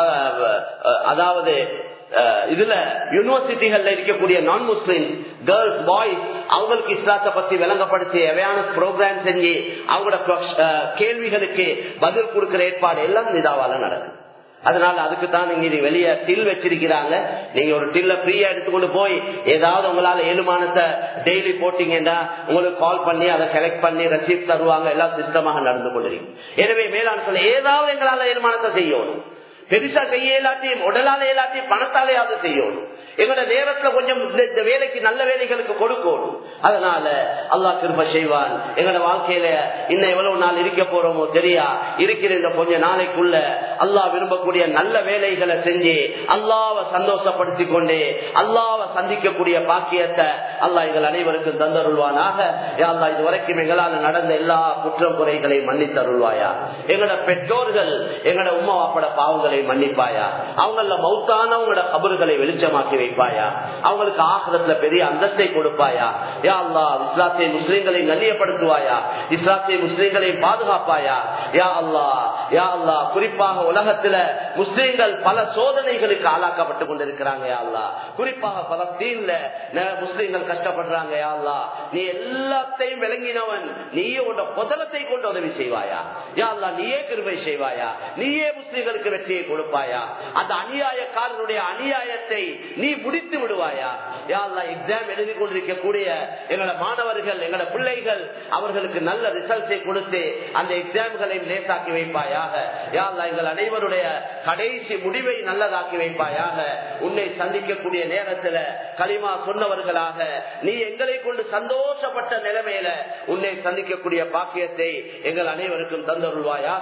அதாவது இதுல யூனிவர்சிட்டிகள்ல இருக்கக்கூடிய நான் முஸ்லிம் கேர்ள்ஸ் பாய்ஸ் அவங்களுக்கு இஸ்லாத்தை பத்தி விளங்கப்படுத்தி அவேர்னஸ் ப்ரோக்ராம் செஞ்சு அவங்களோட கேள்விகளுக்கு பதில் கொடுக்கிற ஏற்பாடு எல்லாம் நிதாவால நடக்குது அதனால அதுக்கு தான் நீங்க இது வெளியே டில் வச்சிருக்கிறாங்க நீங்க ஒரு டில்ல ஃப்ரீயா எடுத்துக்கொண்டு போய் ஏதாவது உங்களால ஏழுமானத்தை டெய்லி போட்டீங்கன்னா உங்களுக்கு கால் பண்ணி அதை கலெக்ட் பண்ணி ரசீப் தருவாங்க எல்லாம் சிஸ்டமாக நடந்து கொண்டிருக்கு எனவே மேலான சொல்ல ஏதாவது எங்களால ஏழுமானத்தை செய்யணும் பெருசா செய்ய இல்லாட்டியும் உடலால இல்லாட்டியும் பணத்தாலேயாவது செய்யணும் எங்களோட நேரத்துல கொஞ்சம் இந்த வேலைக்கு நல்ல வேலைகளுக்கு கொடுக்கணும் அதனால அல்லா கிருப செய்வான் எங்களோட வாழ்க்கையில இன்னும் எவ்வளவு நாள் இருக்க போறோமோ தெரியா இருக்கிற இந்த கொஞ்ச நாளைக்குள்ள அல்லாஹ் விரும்பக்கூடிய நல்ல வேலைகளை செஞ்சு அல்லாவை சந்தோஷப்படுத்தி கொண்டு அல்லாவை சந்திக்கக்கூடிய பாக்கியத்தை அல்லாஹ் எங்கள் அனைவருக்கும் தந்தருள்வானாக அல்லா இது வரைக்கும் எங்களால் நடந்த எல்லா குற்றம் குறைகளையும் மன்னித்தருள்வாயா எங்களோட பெற்றோர்கள் எங்களோட உமா வாப்பட பாவங்களை மன்னிப்பாயா அவங்கள மௌத்தானவங்களோட கபறுகளை வெளிச்சமாக்கி வைப்பாயா அவங்களுக்கு ஆசிரத்துல பெரிய அந்தத்தை கொடுப்பாயா யா அல்லா இஸ்லாத்திய முஸ்லீம்களை கண்ணியப்படுத்துவாயா இஸ்லாத்திய முஸ்லீம்களை பாதுகாப்பாயா யா அல்லா யா அல்லா குறிப்பாக உலகத்துல முஸ்லீம்கள் பல சோதனைகளுக்கு ஆளாக்கப்பட்டு கொண்டிருக்கிறாங்க யா அல்லா குறிப்பாக பலஸ்தீன்ல முஸ்லீம்கள் கஷ்டப்படுறாங்க யா அல்லா நீ எல்லாத்தையும் விளங்கினவன் நீயே உன்னோட புதலத்தை கொண்டு உதவி செய்வாயா யா அல்லா நீயே கிருபை செய்வாயா நீயே முஸ்லீம்களுக்கு வெற்றியை கொடுப்பாயா அந்த அநியாயக்காரனுடைய அநியாயத்தை நீ முடித்து விடுவாயா யா அல்லா எக்ஸாம் எழுதி கொண்டிருக்கக்கூடிய எங்களோட மாணவர்கள் எங்களோட பிள்ளைகள் அவர்களுக்கு நல்ல ரிசல்ட்டை கொடுத்து அந்த எக்ஸாம்களை லேசாக்கி வைப்பாயாக யா அல்லா எங்கள் அனைவருடைய கடைசி முடிவை நல்லதாக்கி வைப்பாயாக உன்னை சந்திக்கக்கூடிய நேரத்துல களிமா சொன்னவர்களாக நீ எங்களை கொண்டு சந்தோஷப்பட்ட நிலைமையில உன்னை சந்திக்கக்கூடிய பாக்கியத்தை எங்கள் அனைவருக்கும் தந்தருள்வாயாக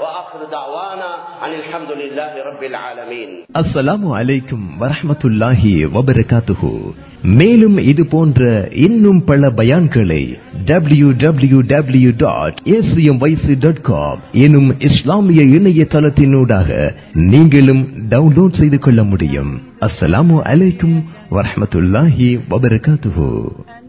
அஸ்ஸலாமு அலைக்கும் வரஹமத்துல்லாஹி வபரகாத்துஹு மேலும் இது போன்ற இன்னும் பல பயான்களை W W W dot ACM YC dot com எனும் இஸ்லாமிய இணையதளத்தினூடாக நீங்களும் டவுன்லோட் செய்து கொள்ள முடியும் அஸ்ஸலாமு அலைக்கும் வரஹமத்துல்லாஹி வபரகாத்துஹு